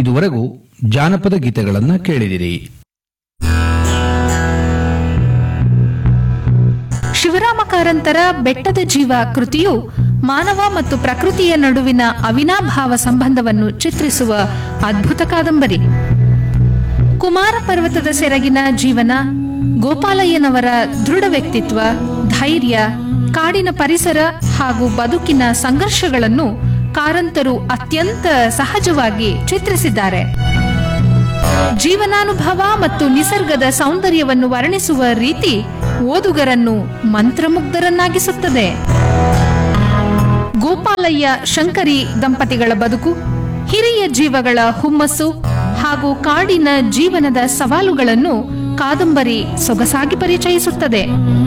ಇದುವರೆಗೂ ಜಾನಪದ ಗೀತೆಗಳನ್ನ ಕೇಳಿದಿರಿ ಶಿವರಾಮ ಕಾರಂತರ ಬೆಟ್ಟದ ಜೀವ ಕೃತಿಯು ಮಾನವ ಮತ್ತು ಪ್ರಕೃತಿಯ ನಡುವಿನ ಅವಿನಾಭಾವ ಸಂಬಂಧವನ್ನು ಚಿತ್ರಿಸುವ ಅದ್ಭುತ ಕಾದಂಬರಿ ಕುಮಾರ ಪರ್ವತದ ಸೆರಗಿನ ಜೀವನ ಗೋಪಾಲಯ್ಯನವರ ದೃಢ ವ್ಯಕ್ತಿತ್ವ ಧೈರ್ಯ ಕಾಡಿನ ಪರಿಸರ ಹಾಗೂ ಬದುಕಿನ ಸಂಘರ್ಷಗಳನ್ನು ಕಾರಂತರು ಅತ್ಯಂತ ಸಹಜವಾಗಿ ಚಿತ್ರಿಸಿದ್ದಾರೆ ಜೀವನಾನುಭವ ಮತ್ತು ನಿಸರ್ಗದ ಸೌಂದರ್ಯವನ್ನು ವರ್ಣಿಸುವ ರೀತಿ ಓದುಗರನ್ನು ಮಂತ್ರಮುಗ್ಧರನ್ನಾಗಿಸುತ್ತದೆ ಗೋಪಾಲಯ್ಯ ಶಂಕರಿ ದಂಪತಿಗಳ ಬದುಕು ಹಿರಿಯ ಜೀವಗಳ ಹುಮ್ಮಸ್ಸು ಹಾಗೂ ಕಾಡಿನ ಜೀವನದ ಸವಾಲುಗಳನ್ನು ಕಾದಂಬರಿ ಸೊಗಸಾಗಿ ಪರಿಚಯಿಸುತ್ತದೆ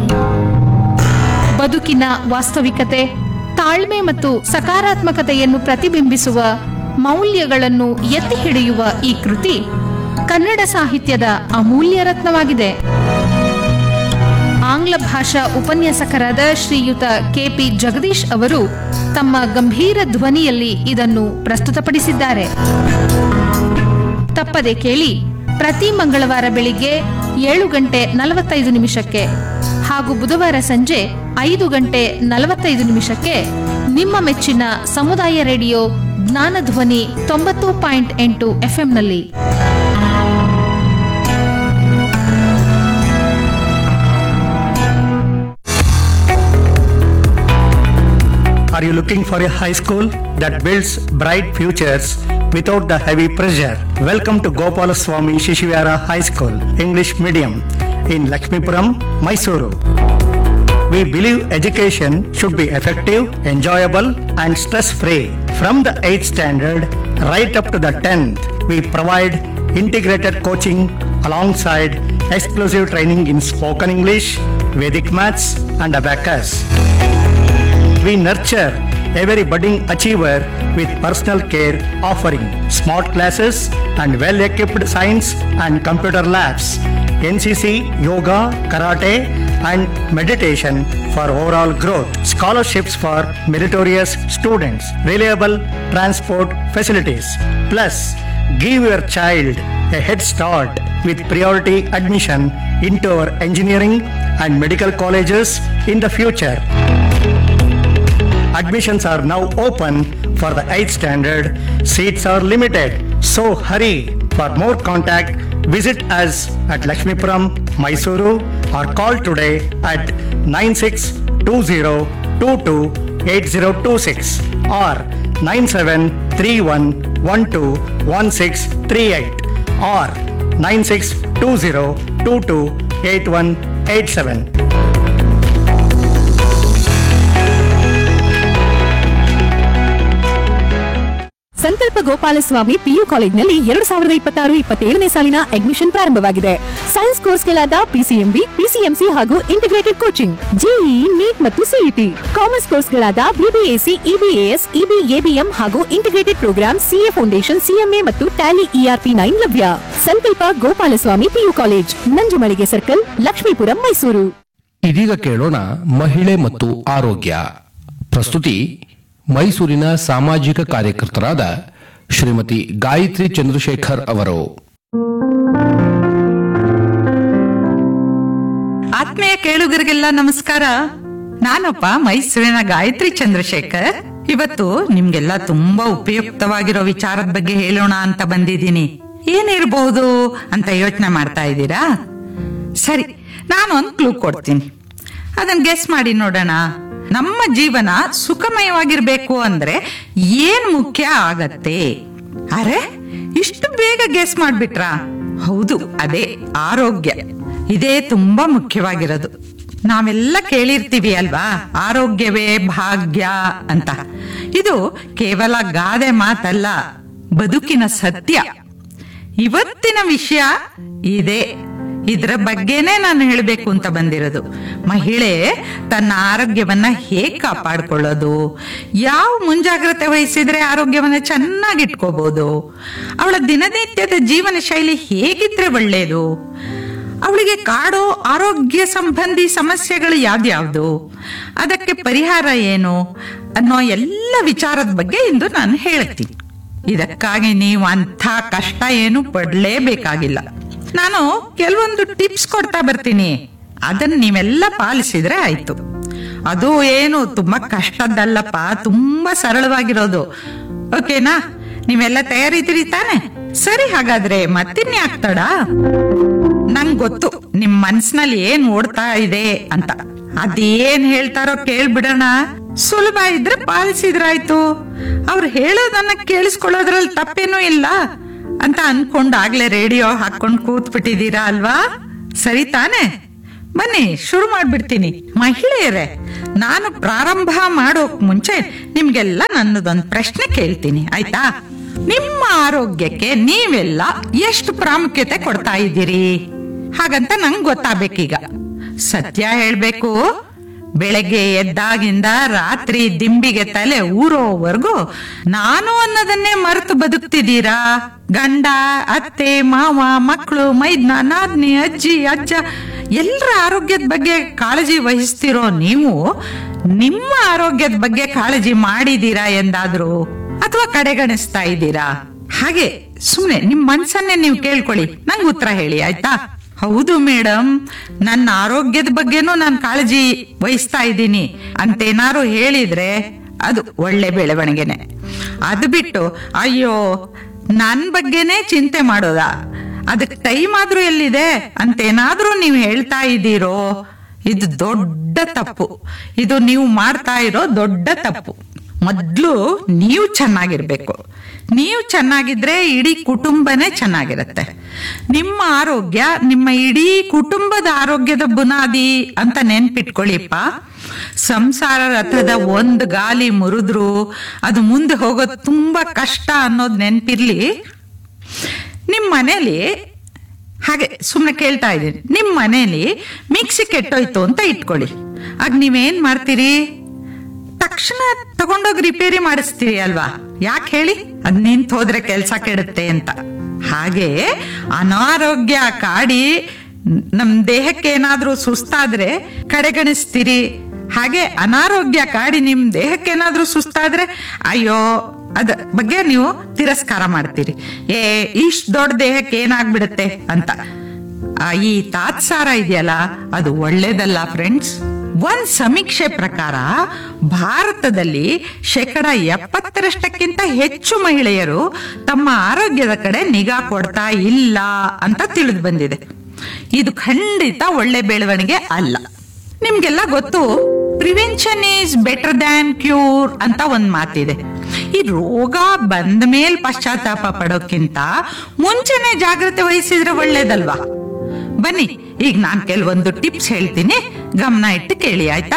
ಬದುಕಿನ ವಾಸ್ತವಿಕತೆ ತಾಳ್ಮೆ ಮತ್ತು ಸಕಾರಾತ್ಮಕತೆಯನ್ನು ಪ್ರತಿಬಿಂಬಿಸುವ ಮೌಲ್ಯಗಳನ್ನು ಎತ್ತಿ ಹಿಡಿಯುವ ಈ ಕೃತಿ ಕನ್ನಡ ಸಾಹಿತ್ಯದ ಅಮೂಲ್ಯ ರತ್ನವಾಗಿದೆ ಆಂಗ್ಲ ಭಾಷಾ ಉಪನ್ಯಾಸಕರಾದ ಶ್ರೀಯುತ ಕೆಪಿ ಜಗದೀಶ್ ಅವರು ತಮ್ಮ ಗಂಭೀರ ಧ್ವನಿಯಲ್ಲಿ ಇದನ್ನು ಪ್ರಸ್ತುತಪಡಿಸಿದ್ದಾರೆ ತಪ್ಪದೆ ಕೇಳಿ ಪ್ರತಿ ಮಂಗಳವಾರ ಬೆಳಿಗ್ಗೆ ಏಳು ಗಂಟೆ ನಲವತ್ತೈದು ನಿಮಿಷಕ್ಕೆ ಹಾಗೂ ಬುಧವಾರ ಸಂಜೆ ಐದು ಗಂಟೆ ನಲವತ್ತೈದು ನಿಮಿಷಕ್ಕೆ ನಿಮ್ಮ ಮೆಚ್ಚಿನ ಸಮುದಾಯ ರೇಡಿಯೋ ಜ್ಞಾನಧ್ವನಿ ತೊಂಬತ್ತು ಪಾಯಿಂಟ್ ಎಂಟು ಎಫ್ಎಂನಲ್ಲಿ Are you looking for a high school that builds bright futures without the heavy pressure? Welcome to Gopalaswamy Shishivara High School, English Medium in Lakshmipuram, Mysuru. We believe education should be effective, enjoyable, and stress free. From the 8th standard right up to the 10th, we provide integrated coaching alongside exclusive training in spoken English, Vedic maths, and abacus. We nurture every budding achiever with personal care offering smart classes and well equipped science and computer labs, NCC, yoga, karate, and meditation for overall growth, scholarships for meritorious students, reliable transport facilities. Plus, give your child a head start with priority admission into our engineering and medical colleges in the future. Admissions are now open for the 8th standard. Seats are limited. So hurry. For more contact, visit us at Lakshmipuram, Mysuru or call today at 9620228026 or 9731121638 or 9620228187. ಸಂಕಲ್ಪ Gopalaswamy PU ಕಾಲೇಜಿನಲ್ಲಿ ಎರಡು ಸಾವಿರದ ಇಪ್ಪತ್ತಾರು ಇಪ್ಪತ್ತೇಳನೇ ಸಾಲಿನ admission ಪ್ರಾರಂಭವಾಗಿದೆ science ಕೋರ್ಸ್ಗಳಾದ PCMB PCMC ಹಾಗೂ ಇಂಟಿಗ್ರೇಟೆಡ್ ಕೋಚಿಂಗ್ ಜೆಇಇ ನೀಟ್ ಮತ್ತು ಸಿಇಟಿ ಕಾಮರ್ಸ್ ಕೋರ್ಸ್ಗಳಾದ ಬಿಬಿಎಸಿ ಇಬಿಎಎಸ್ ಇಬಿಎಬಿಎಂ ಹಾಗೂ integrated programme CA foundation CMA ಮತ್ತು ಟ್ಯಾಲಿ ಇಆರ್ಪಿ ನೈನ್ ಲಭ್ಯ Sankalpa Gopalaswamy PU college Nanjumalige circle Lakshmipuram Mysuru ಇದೀಗ ಕೇಳೋಣ ಮಹಿಳೆ ಮತ್ತು ಆರೋಗ್ಯ ಪ್ರಸ್ತುತಿ ಮೈಸೂರಿನ ಸಾಮಾಜಿಕ ಕಾರ್ಯಕರ್ತರಾದ ಶ್ರೀಮತಿ ಗಾಯತ್ರಿ ಚಂದ್ರಶೇಖರ್ ಅವರು ಆತ್ಮೀಯ ಕೇಳುಗರಿಗೆಲ್ಲ ನಮಸ್ಕಾರ ನಾನಪ್ಪ ಮೈಸೂರಿನ ಗಾಯತ್ರಿ ಚಂದ್ರಶೇಖರ್ ಇವತ್ತು ನಿಮ್ಗೆಲ್ಲ ತುಂಬಾ ಉಪಯುಕ್ತವಾಗಿರೋ ವಿಚಾರದ ಬಗ್ಗೆ ಹೇಳೋಣ ಅಂತ ಬಂದಿದ್ದೀನಿ ಏನಿರಬಹುದು ಅಂತ ಯೋಚನೆ ಮಾಡ್ತಾ ಇದ್ದೀರಾ ಸರಿ ನಾನು ಒಂದು ಕ್ಲೂ ಕೊಡ್ತೀನಿ ಅದನ್ನ ಗೆಸ್ ಮಾಡಿ ನೋಡೋಣ ನಮ್ಮ ಜೀವನ ಸುಖಮಯವಾಗಿರ್ಬೇಕು ಅಂದ್ರೆ ಏನ್ ಮುಖ್ಯ ಆಗತ್ತೆ ಅರೆ ಇಷ್ಟು ಬೇಗ ಗೆಸ್ ಮಾಡ್ಬಿಟ್ರಾ ಹೌದು ಅದೇ ಆರೋಗ್ಯ ಇದೇ ತುಂಬಾ ಮುಖ್ಯವಾಗಿರೋದು ನಾವೆಲ್ಲ ಕೇಳಿರ್ತೀವಿ ಅಲ್ವಾ ಆರೋಗ್ಯವೇ ಭಾಗ್ಯ ಅಂತ ಇದು ಕೇವಲ ಗಾದೆ ಮಾತಲ್ಲ ಬದುಕಿನ ಸತ್ಯ ಇವತ್ತಿನ ವಿಷಯ ಇದೆ ಇದರ ಬಗ್ಗೆನೇ ನಾನು ಹೇಳಬೇಕು ಅಂತ ಬಂದಿರೋದು ಮಹಿಳೆ ತನ್ನ ಆರೋಗ್ಯವನ್ನ ಹೇಗ್ ಕಾಪಾಡ್ಕೊಳ್ಳೋದು ಯಾವ ಮುಂಜಾಗ್ರತೆ ವಹಿಸಿದ್ರೆ ಆರೋಗ್ಯವನ್ನ ಚೆನ್ನಾಗಿ ಇಟ್ಕೋಬಹುದು ಅವಳ ದಿನನಿತ್ಯದ ಜೀವನ ಶೈಲಿ ಹೇಗಿದ್ರೆ ಒಳ್ಳೇದು ಅವಳಿಗೆ ಕಾಡೋ ಆರೋಗ್ಯ ಸಂಬಂಧಿ ಸಮಸ್ಯೆಗಳು ಯಾವ್ದ್ಯಾವ್ದು ಅದಕ್ಕೆ ಪರಿಹಾರ ಏನು ಅನ್ನೋ ಎಲ್ಲ ವಿಚಾರದ ಬಗ್ಗೆ ಇಂದು ನಾನು ಹೇಳ್ತೀನಿ ಇದಕ್ಕಾಗಿ ನೀವು ಅಂಥ ಕಷ್ಟ ಏನು ಪಡ್ಲೇಬೇಕಾಗಿಲ್ಲ ನಾನು ಕೆಲವೊಂದು ಟಿಪ್ಸ್ ಕೊಡ್ತಾ ಬರ್ತೀನಿ ಅದನ್ನ ನೀವೆಲ್ಲ ಪಾಲಿಸಿದ್ರೆ ಆಯ್ತು ಅದು ಏನು ತುಂಬಾ ಕಷ್ಟದ್ದಲ್ಲಪ್ಪ ತುಂಬಾ ಸರಳವಾಗಿರೋದು ಓಕೆನಾ ನೀವೆಲ್ಲ ತಯಾರಿದ್ದೀರಿ ತಾನೆ ಸರಿ ಹಾಗಾದ್ರೆ ಮತ್ತಿನ್ಯಾಕ್ತಡ ನಂಗ್ ಗೊತ್ತು ನಿಮ್ ಮನ್ಸಿನಲ್ಲಿ ಏನ್ ಓಡ್ತಾ ಇದೆ ಅಂತ ಅದೇನ್ ಹೇಳ್ತಾರೋ ಕೇಳ್ಬಿಡೋಣ ಸುಲಭ ಇದ್ರೆ ಪಾಲಿಸಿದ್ರಾಯ್ತು ಅವ್ರು ಹೇಳೋದನ್ನ ಕೇಳಿಸ್ಕೊಳ್ಳೋದ್ರಲ್ಲಿ ತಪ್ಪೇನೂ ಇಲ್ಲ ಅಂತ ಅನ್ಕೊಂಡ್ ಆಗ್ಲೇ ರೇಡಿಯೋ ಹಾಕೊಂಡ್ ಕೂತ್ ಬಿಟ್ಟಿದೀರಾ ಅಲ್ವಾ ಸರಿ ತಾನೆ ಬನ್ನಿ ಶುರು ಮಾಡ್ಬಿಡ್ತೀನಿ ಮಹಿಳೆಯರೇ ನಾನು ಪ್ರಾರಂಭ ಮಾಡೋಕ್ ಮುಂಚೆ ನಿಮ್ಗೆಲ್ಲ ನನ್ನದೊಂದು ಪ್ರಶ್ನೆ ಕೇಳ್ತೀನಿ ಆಯ್ತಾ ನಿಮ್ಮ ಆರೋಗ್ಯಕ್ಕೆ ನೀವೆಲ್ಲ ಎಷ್ಟು ಪ್ರಾಮುಖ್ಯತೆ ಕೊಡ್ತಾ ಇದ್ದೀರಿ ಹಾಗಂತ ನಂಗೆ ಗೊತ್ತಾಗ್ಬೇಕೀಗ ಸತ್ಯ ಹೇಳ್ಬೇಕು ಬೆಳಗ್ಗೆ ಎದ್ದಾಗಿಂದ ರಾತ್ರಿ ದಿಂಬಿಗೆ ತಲೆ ಊರೋವರೆಗೂ ನಾನು ಅನ್ನೋದನ್ನೇ ಮರೆತು ಬದುಕ್ತಿದ್ದೀರಾ ಗಂಡ ಅತ್ತೆ ಮಾವ ಮಕ್ಕಳು ಮೈದ್ನ ನಾದ್ನಿ ಅಜ್ಜಿ ಅಜ್ಜ ಎಲ್ಲರ ಆರೋಗ್ಯದ ಬಗ್ಗೆ ಕಾಳಜಿ ವಹಿಸ್ತಿರೋ ನೀವು ನಿಮ್ಮ ಆರೋಗ್ಯದ ಬಗ್ಗೆ ಕಾಳಜಿ ಮಾಡಿದೀರಾ ಎಂದಾದ್ರೂ ಅಥವಾ ಕಡೆಗಣಿಸ್ತಾ ಇದ್ದೀರಾ ಹಾಗೆ ಸುಮ್ನೆ ನಿಮ್ ಮನ್ಸನ್ನೇ ನೀವು ಕೇಳ್ಕೊಳ್ಳಿ ನಂಗೆ ಉತ್ತರ ಹೇಳಿ ಆಯ್ತಾ ಹೌದು ಮೇಡಮ್ ನನ್ನ ಆರೋಗ್ಯದ ಬಗ್ಗೆನೂ ನಾನು ಕಾಳಜಿ ವಹಿಸ್ತಾ ಇದ್ದೀನಿ ಅಂತೇನಾರು ಹೇಳಿದ್ರೆ ಅದು ಒಳ್ಳೆ ಬೆಳವಣಿಗೆನೆ ಅದು ಬಿಟ್ಟು ಅಯ್ಯೋ ನನ್ ಬಗ್ಗೆನೇ ಚಿಂತೆ ಮಾಡೋದಾ ಅದಕ್ಕೆ ಟೈಮ್ ಆದ್ರೂ ಎಲ್ಲಿದೆ ಅಂತೇನಾದ್ರೂ ನೀವು ಹೇಳ್ತಾ ಇದ್ದೀರೋ ಇದು ದೊಡ್ಡ ತಪ್ಪು ಇದು ನೀವು ಮಾಡ್ತಾ ಇರೋ ದೊಡ್ಡ ತಪ್ಪು ಮೊದ್ಲು ನೀವು ಚೆನ್ನಾಗಿರ್ಬೇಕು ನೀವು ಚೆನ್ನಾಗಿದ್ರೆ ಇಡೀ ಕುಟುಂಬನೇ ಚೆನ್ನಾಗಿರುತ್ತೆ ನಿಮ್ಮ ಆರೋಗ್ಯ ನಿಮ್ಮ ಇಡೀ ಕುಟುಂಬದ ಆರೋಗ್ಯದ ಬುನಾದಿ ಅಂತ ನೆನ್ಪಿಟ್ಕೊಳ್ಳಿಪ್ಪ ಸಂಸಾರ ರಥದ ಒಂದ್ ಗಾಲಿ ಮುರಿದ್ರು ಅದು ಮುಂದೆ ಹೋಗೋದು ತುಂಬಾ ಕಷ್ಟ ಅನ್ನೋದು ನೆನ್ಪಿರ್ಲಿ ನಿಮ್ ಮನೇಲಿ ಹಾಗೆ ಸುಮ್ಮನೆ ಕೇಳ್ತಾ ಇದ್ದೀನಿ ನಿಮ್ ಮನೇಲಿ ಮಿಕ್ಸಿ ಕೆಟ್ಟೋಯ್ತು ಅಂತ ಇಟ್ಕೊಳ್ಳಿ ಆಗ ನೀವೇನ್ ಮಾಡ್ತೀರಿ ತಕ್ಷಣ ತಗೊಂಡೋಗಿ ರಿಪೇರಿ ಮಾಡಿಸ್ತೀವಿ ಅಲ್ವಾ ಯಾಕೆ ಹೇಳಿ ಅದ್ ನಿಂತ ಹೋದ್ರೆ ಕೆಲ್ಸ ಕೆಡುತ್ತೆ ಅಂತ ಹಾಗೆ ಅನಾರೋಗ್ಯ ಕಾಡಿ ನಮ್ ದೇಹಕ್ಕೆ ಏನಾದ್ರೂ ಸುಸ್ತಾದ್ರೆ ಕಡೆಗಣಿಸ್ತೀರಿ ಹಾಗೆ ಅನಾರೋಗ್ಯ ಕಾಡಿ ನಿಮ್ ದೇಹಕ್ಕೆ ಏನಾದ್ರೂ ಸುಸ್ತಾದ್ರೆ ಅಯ್ಯೋ ಅದ ಬಗ್ಗೆ ನೀವು ತಿರಸ್ಕಾರ ಮಾಡ್ತೀರಿ ಏ ಇಷ್ಟ ದೊಡ್ಡ ದೇಹಕ್ಕೆ ಏನಾಗ್ಬಿಡುತ್ತೆ ಅಂತ ಆ, ಈ ತಾತ್ಸಾರ ಇದೆಯಲ್ಲ ಅದು ಒಳ್ಳೇದಲ್ಲ ಫ್ರೆಂಡ್ಸ್ ಒಂದ್ ಸಮೀಕ್ಷೆ ಪ್ರಕಾರ ಭಾರತದಲ್ಲಿ ಶೇಕಡ ಎಪ್ಪತ್ತರಷ್ಟಕ್ಕಿಂತ ಹೆಚ್ಚು ಮಹಿಳೆಯರು ತಮ್ಮ ಆರೋಗ್ಯದ ಕಡೆ ನಿಗಾ ಕೊಡ್ತಾ ಇಲ್ಲ ಅಂತ ತಿಳಿದು ಬಂದಿದೆ ಇದು ಖಂಡಿತ ಒಳ್ಳೆ ಬೆಳವಣಿಗೆ ಅಲ್ಲ ನಿಮ್ಗೆಲ್ಲ ಗೊತ್ತು prevention is better than cure ಅಂತ ಒಂದ್ ಮಾತಿದೆ ಈ ರೋಗ ಬಂದ ಮೇಲ್ ಪಶ್ಚಾತ್ತಾಪ ಪಡೋಕ್ಕಿಂತ ಮುಂಚೆನೆ ಜಾಗ್ರತೆ ವಹಿಸಿದ್ರೆ ಒಳ್ಳೇದಲ್ವಾ ಬನ್ನಿ ಈಗ ನಾನ್ ಕೆಲವೊಂದು ಟಿಪ್ಸ್ ಹೇಳ್ತೀನಿ ಗಮನ ಇಟ್ಟು ಕೇಳಿ ಆಯ್ತಾ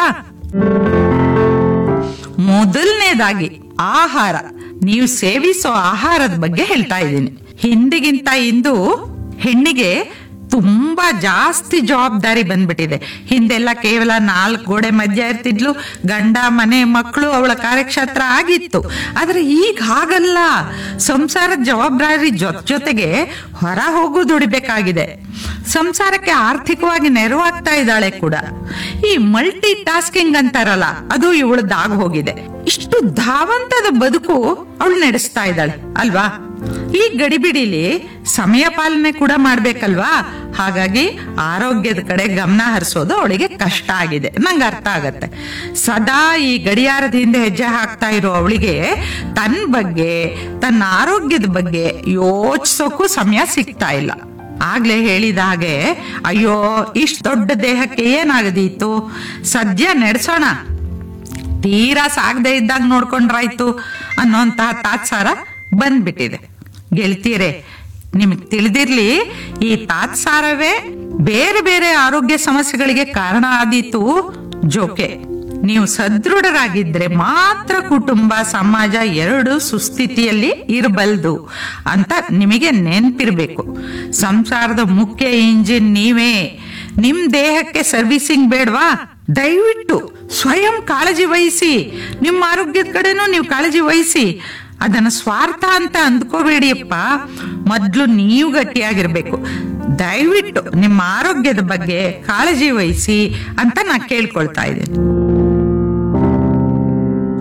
ಮೊದಲನೇದಾಗಿ ಆಹಾರ ನೀವು ಸೇವಿಸೋ ಆಹಾರದ ಬಗ್ಗೆ ಹೇಳ್ತಾ ಇದ್ದೀನಿ ಹಿಂದಿಗಿಂತ ಇಂದು ಹೆಣ್ಣಿಗೆ ತುಂಬಾ ಜಾಸ್ತಿ ಜವಾಬ್ದಾರಿ ಬಂದ್ಬಿಟ್ಟಿದೆ ಹಿಂದೆಲ್ಲ ಕೇವಲ ನಾಲ್ಕು ಗೋಡೆ ಮಧ್ಯ ಇರ್ತಿದ್ಲು ಗಂಡ ಮನೆ ಮಕ್ಕಳು ಅವಳ ಕಾರ್ಯಕ್ಷೇತ್ರ ಆಗಿತ್ತು ಆದ್ರೆ ಈಗ ಹಾಗಲ್ಲ ಸಂಸಾರದ ಜವಾಬ್ದಾರಿ ಜೊತೆ ಜೊತೆಗೆ ಹೊರ ಹೋಗು ದುಡಿಬೇಕಾಗಿದೆ ಸಂಸಾರಕ್ಕೆ ಆರ್ಥಿಕವಾಗಿ ನೆರವಾಗ್ತಾ ಇದ್ದಾಳೆ ಕೂಡ ಈ ಮಲ್ಟಿ ಟಾಸ್ಕಿಂಗ್ ಅಂತಾರಲ್ಲ ಅದು ಇವಳದ್ದಾಗ ಹೋಗಿದೆ ಇಷ್ಟು ಧಾವಂತದ ಬದುಕು ಅವಳು ನಡೆಸ್ತಾ ಇದ್ದಾಳೆ ಅಲ್ವಾ ಈ ಗಡಿಬಿಡಿಲಿ ಸಮಯ ಪಾಲನೆ ಕೂಡ ಮಾಡ್ಬೇಕಲ್ವಾ ಹಾಗಾಗಿ ಆರೋಗ್ಯದ ಕಡೆ ಗಮನ ಹರಿಸೋದು ಅವಳಿಗೆ ಕಷ್ಟ ಆಗಿದೆ ನಂಗೆ ಅರ್ಥ ಆಗತ್ತೆ ಸದಾ ಈ ಗಡಿಯಾರದ ಹಿಂದೆ ಹೆಜ್ಜೆ ಹಾಕ್ತಾ ಇರೋ ಅವಳಿಗೆ ತನ್ನ ಬಗ್ಗೆ ತನ್ನ ಆರೋಗ್ಯದ ಬಗ್ಗೆ ಯೋಚಿಸೋಕ್ಕೂ ಸಮಯ ಸಿಗ್ತಾ ಇಲ್ಲ ಆಗ್ಲೇ ಹೇಳಿದ ಹಾಗೆ ಅಯ್ಯೋ ಇಷ್ಟು ದೊಡ್ಡ ದೇಹಕ್ಕೆ ಏನಾಗದೀತು ಸದ್ಯ ನಡೆಸೋಣ ತೀರಾ ಸಾಗದೆ ಇದ್ದಾಗ ನೋಡ್ಕೊಂಡ್ರಾಯ್ತು ಅನ್ನೋಂತಹ ತಾತ್ಸಾರ ಬಂದ್ಬಿಟ್ಟಿದೆ ಗೆಳತಿಯರೇ ನಿಮಗೆ ತಿಳಿದಿರ್ಲಿ ಈ ತಾತ್ಸಾರವೇ ಬೇರೆ ಬೇರೆ ಆರೋಗ್ಯ ಸಮಸ್ಯೆಗಳಿಗೆ ಕಾರಣ ಆದೀತು ಜೋಕೆ ನೀವು ಸದೃಢರಾಗಿದ್ರೆ ಮಾತ್ರ ಕುಟುಂಬ ಸಮಾಜ ಎರಡು ಸುಸ್ಥಿತಿಯಲ್ಲಿ ಇರಬಲ್ದು ಅಂತ ನಿಮಗೆ ನೆನ್ಪಿರ್ಬೇಕು ಸಂಸಾರದ ಮುಖ್ಯ ಇಂಜಿನ್ ನೀವೇ ನಿಮ್ ದೇಹಕ್ಕೆ ಸರ್ವಿಸಿಂಗ್ ಬೇಡವಾ ದಯವಿಟ್ಟು ಸ್ವಯಂ ಕಾಳಜಿ ವಹಿಸಿ ನಿಮ್ಮ ಆರೋಗ್ಯದ ಕಡೆನೂ ನೀವು ಕಾಳಜಿ ವಹಿಸಿ ಅದನ್ನ ಸ್ವಾರ್ಥ ಅಂತ ಅಂದ್ಕೋಬೇಡಿಯಪ್ಪ ಮೊದ್ಲು ನೀವು ಗಟ್ಟಿಯಾಗಿರ್ಬೇಕು ದಯವಿಟ್ಟು ನಿಮ್ಮ ಆರೋಗ್ಯದ ಬಗ್ಗೆ ಕಾಳಜಿ ವಹಿಸಿ ಅಂತ ನಾ ಕೇಳ್ಕೊಳ್ತಾ ಇದ್ದೀನಿ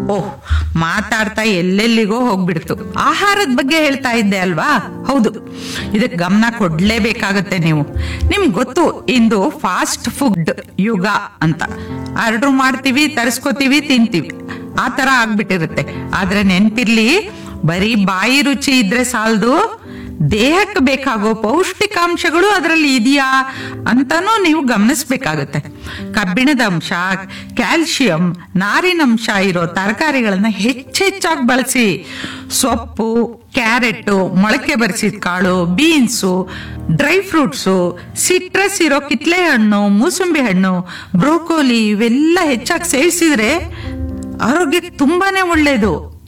ಓಹ್ ಮಾತಾಡ್ತಾ ಎಲ್ಲೆಲ್ಲಿಗೋ ಹೋಗ್ಬಿಡ್ತು ಆಹಾರದ ಬಗ್ಗೆ ಹೇಳ್ತಾ ಇದ್ದೆ ಅಲ್ವಾ ಹೌದು ಇದಕ್ಕೆ ಗಮನ ಕೊಡ್ಲೇಬೇಕಾಗತ್ತೆ ನೀವು ನಿಮ್ಗೆ ಗೊತ್ತು ಇಂದು ಫಾಸ್ಟ್ ಫುಡ್ ಯುಗ ಅಂತ ಆರ್ಡರ್ ಮಾಡ್ತೀವಿ ತರಿಸ್ಕೋತೀವಿ ತಿಂತೀವಿ ಆ ತರ ಆಗ್ಬಿಟ್ಟಿರುತ್ತೆ ಆದ್ರೆ ನೆನ್ಪಿರ್ಲಿ ಬರೀ ಬಾಯಿ ರುಚಿ ಇದ್ರೆ ಸಾಲದು ದೇಹಕ್ಕೆ ಬೇಕಾಗೋ ಪೌಷ್ಟಿಕಾಂಶಗಳು ಅದರಲ್ಲಿ ಇದೆಯಾ ಅಂತಾನೂ ನೀವು ಗಮನಿಸ್ಬೇಕಾಗತ್ತೆ ಕಬ್ಬಿಣದ ಅಂಶ ಕ್ಯಾಲ್ಸಿಯಂ ನಾರಿನಂಶ ಇರೋ ತರಕಾರಿಗಳನ್ನ ಹೆಚ್ಚೆಚ್ಚಾಗಿ ಬಳಸಿ ಸೊಪ್ಪು ಕ್ಯಾರೆಟ್ ಮೊಳಕೆ ಬರಿಸಿದ ಕಾಳು ಬೀನ್ಸು ಡ್ರೈ ಫ್ರೂಟ್ಸು ಸಿಟ್ರಸ್ ಇರೋ ಕಿತ್ಲೆ ಹಣ್ಣು ಮೂಸಂಬಿ ಹಣ್ಣು ಬ್ರೋಕೋಲಿ ಇವೆಲ್ಲ ಹೆಚ್ಚಾಗಿ ಸೇವಿಸಿದ್ರೆ ಆರೋಗ್ಯಕ್ಕೆ ತುಂಬಾನೇ ಒಳ್ಳೇದು